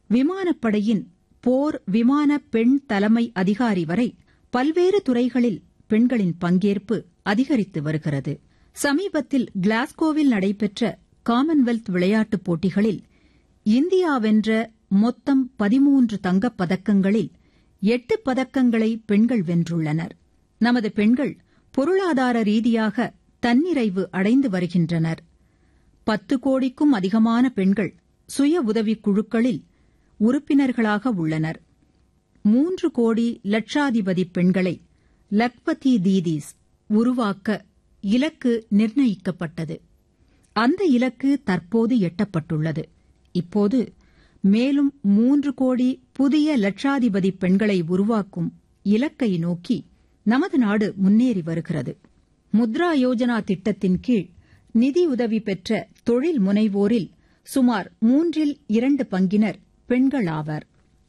விமானப்படையின் போர் விமான பெண் தலைமை அதிகாரி வரை பல்வேறு துறைகளில் பெண்களின் பங்கேற்பு அதிகரித்து வருகிறது சமீபத்தில் கிளாஸ்கோவில் நடைபெற்ற காமன்வெல்த் விளையாட்டுப் போட்டிகளில் இந்தியா வென்ற மொத்தம் பதிமூன்று தங்கப் பதக்கங்களில் எட்டு பதக்கங்களை பெண்கள் வென்றுள்ளனர் நமது பெண்கள் பொருளாதார ரீதியாக தன்னிறைவு அடைந்து வருகின்றனர் பத்து கோடிக்கும் அதிகமான பெண்கள் சுய உதவிக் குழுக்களில் உறுப்பினர்களாக உள்ளனர் மூன்று கோடி லட்சாதிபதி பெண்களை லக்பதி தீதீஸ் உருவாக்க இலக்கு நிர்ணயிக்கப்பட்டது அந்த இலக்கு தற்போது எட்டப்பட்டுள்ளது இப்போது மேலும் மூன்று கோடி புதிய லட்சாதிபதி பெண்களை உருவாக்கும் இலக்கை நோக்கி நமது நாடு முன்னேறி வருகிறது முத்ரா யோஜனா திட்டத்தின் கீழ் நிதியுதவி பெற்ற தொழில் முனைவோரில் சுமார் மூன்றில் இரண்டு பங்கினர் பெண்கள் ஆவர்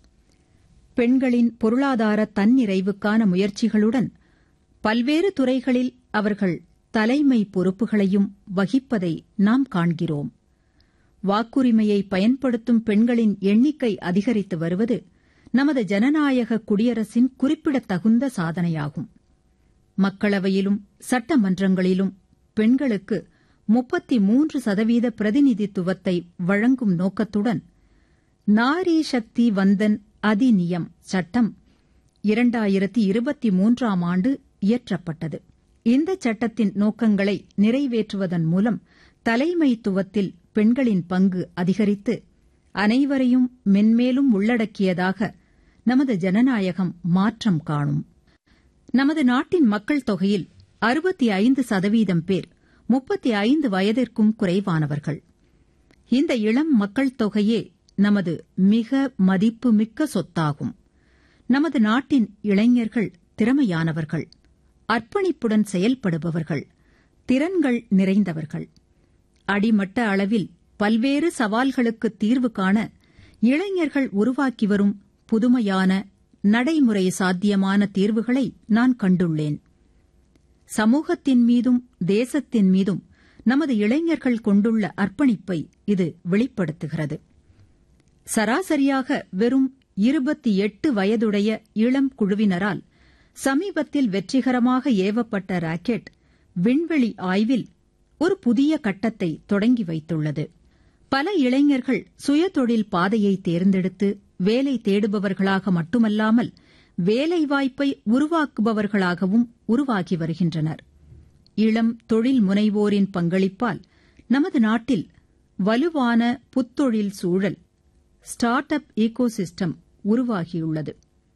பெண்களின் பொருளாதார தன்னிறைவுக்கான முயற்சிகளுடன் பல்வேறு துறைகளில் அவர்கள் தலைமை பொறுப்புகளையும் வகிப்பதை நாம் காண்கிறோம் வாக்குரிமையை பயன்படுத்தும் பெண்களின் எண்ணிக்கை அதிகரித்து வருவது நமது ஜனநாயக குடியரசின் குறிப்பிடத்தகுந்த சாதனையாகும் மக்களவையிலும் சட்டமன்றங்களிலும் பெண்களுக்கு முப்பத்தி மூன்று சதவீத பிரதிநிதித்துவத்தை வழங்கும் நோக்கத்துடன் நாரி சக்தி வந்தன் அதிநியம் சட்டம் இரண்டாயிரத்தி இருபத்தி மூன்றாம் ஆண்டு இயற்றப்பட்டது இந்த சட்டத்தின் நோக்கங்களை நிறைவேற்றுவதன் மூலம் தலைமைத்துவத்தில் பெண்களின் பங்கு அதிகரித்து அனைவரையும் மென்மேலும் உள்ளடக்கியதாக நமது ஜனநாயகம் மாற்றம் காணும் நமது நாட்டின் மக்கள் தொகையில் அறுபத்தி ஐந்து சதவீதம் பேர் முப்பத்தி ஐந்து வயதிற்கும் குறைவானவர்கள் இந்த இளம் மக்கள் தொகையே நமது மிக மதிப்புமிக்க சொத்தாகும் நமது நாட்டின் இளைஞர்கள் திறமையானவர்கள் அர்ப்பணிப்புடன் செயல்படுபவர்கள் திறன்கள் நிறைந்தவர்கள் அடிமட்ட அளவில் பல்வேறு சவால்களுக்கு தீர்வு காண இளைஞர்கள் உருவாக்கி வரும் புதுமையான நடைமுறை சாத்தியமான தீர்வுகளை நான் கண்டுள்ளேன் சமூகத்தின் மீதும் தேசத்தின் மீதும் நமது இளைஞர்கள் கொண்டுள்ள அர்ப்பணிப்பை இது வெளிப்படுத்துகிறது சராசரியாக வெறும் இருபத்தி எட்டு வயதுடைய இளம் குழுவினரால் சமீபத்தில் வெற்றிகரமாக ஏவப்பட்ட ராக்கெட் விண்வெளி ஆய்வில் ஒரு புதிய கட்டத்தை தொடங்கி வைத்துள்ளது பல இளைஞர்கள் சுயதொழில் பாதையை தேர்ந்தெடுத்து வேலை தேடுபவர்களாக மட்டுமல்லாமல் வேலைவாய்ப்பை உருவாக்குபவர்களாகவும் உருவாகி வருகின்றனர் இளம் தொழில் முனைவோரின் பங்களிப்பால் நமது நாட்டில் வலுவான புத்தொழில் சூழல் ஸ்டார்ட் அப் ஈகோசிஸ்டம் உருவாகியுள்ளது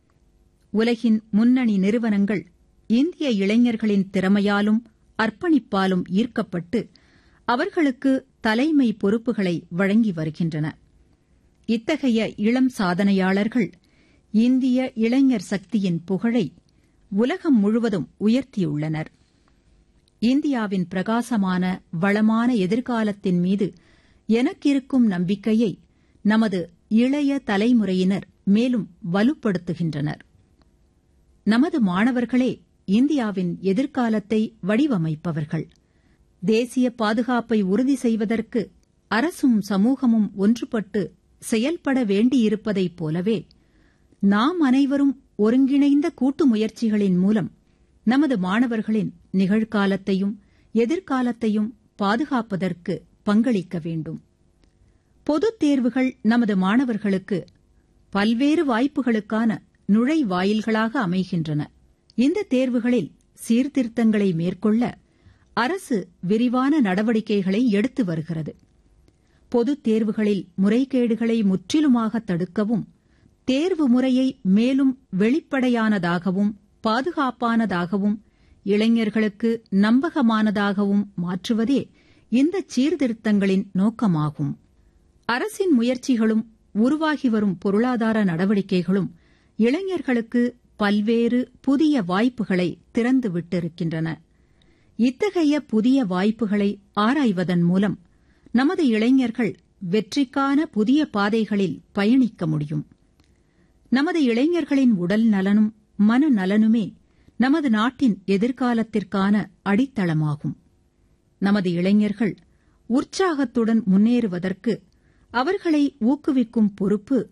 உலகின் முன்னணி நிறுவனங்கள் இந்திய இளைஞர்களின் திறமையாலும் அர்ப்பணிப்பாலும் ஈர்க்கப்பட்டு அவர்களுக்கு தலைமை பொறுப்புகளை வழங்கி வருகின்றன இத்தகைய இளம் சாதனையாளர்கள் இந்திய இளைஞர் சக்தியின் புகழை உலகம் முழுவதும் உயர்த்தியுள்ளனர் இந்தியாவின் பிரகாசமான வளமான எதிர்காலத்தின் மீது எனக்கிருக்கும் நம்பிக்கையை நமது இளைய தலைமுறையினர் மேலும் வலுப்படுத்துகின்றனர் நமது மாணவர்களே இந்தியாவின் எதிர்காலத்தை வடிவமைப்பவர்கள் தேசிய பாதுகாப்பை உறுதி செய்வதற்கு அரசும் சமூகமும் ஒன்றுபட்டு செயல்பட வேண்டியிருப்பதைப் போலவே நாம் அனைவரும் ஒருங்கிணைந்த கூட்டு முயற்சிகளின் மூலம் நமது மாணவர்களின் நிகழ்காலத்தையும் எதிர்காலத்தையும் பாதுகாப்பதற்கு பங்களிக்க வேண்டும் பொதுத் தேர்வுகள் நமது மாணவர்களுக்கு பல்வேறு வாய்ப்புகளுக்கான நுழைவாயில்களாக அமைகின்றன இந்த தேர்வுகளில் சீர்திருத்தங்களை மேற்கொள்ள அரசு விரிவான நடவடிக்கைகளை எடுத்து வருகிறது பொதுத் தேர்வுகளில் முறைகேடுகளை முற்றிலுமாக தடுக்கவும் தேர்வு முறையை மேலும் வெளிப்படையானதாகவும் பாதுகாப்பானதாகவும் இளைஞர்களுக்கு நம்பகமானதாகவும் மாற்றுவதே இந்த சீர்திருத்தங்களின் நோக்கமாகும் அரசின் முயற்சிகளும் உருவாகி வரும் பொருளாதார நடவடிக்கைகளும் இளைஞர்களுக்கு பல்வேறு புதிய வாய்ப்புகளை திறந்து விட்டிருக்கின்றன இத்தகைய புதிய வாய்ப்புகளை ஆராய்வதன் மூலம் நமது இளைஞர்கள் வெற்றிக்கான புதிய பாதைகளில் பயணிக்க முடியும் நமது இளைஞர்களின் உடல் நலனும் மனநலனுமே நமது நாட்டின் எதிர்காலத்திற்கான அடித்தளமாகும் நமது இளைஞர்கள் உற்சாகத்துடன் முன்னேறுவதற்கு அவர்களை ஊக்குவிக்கும் பொறுப்பு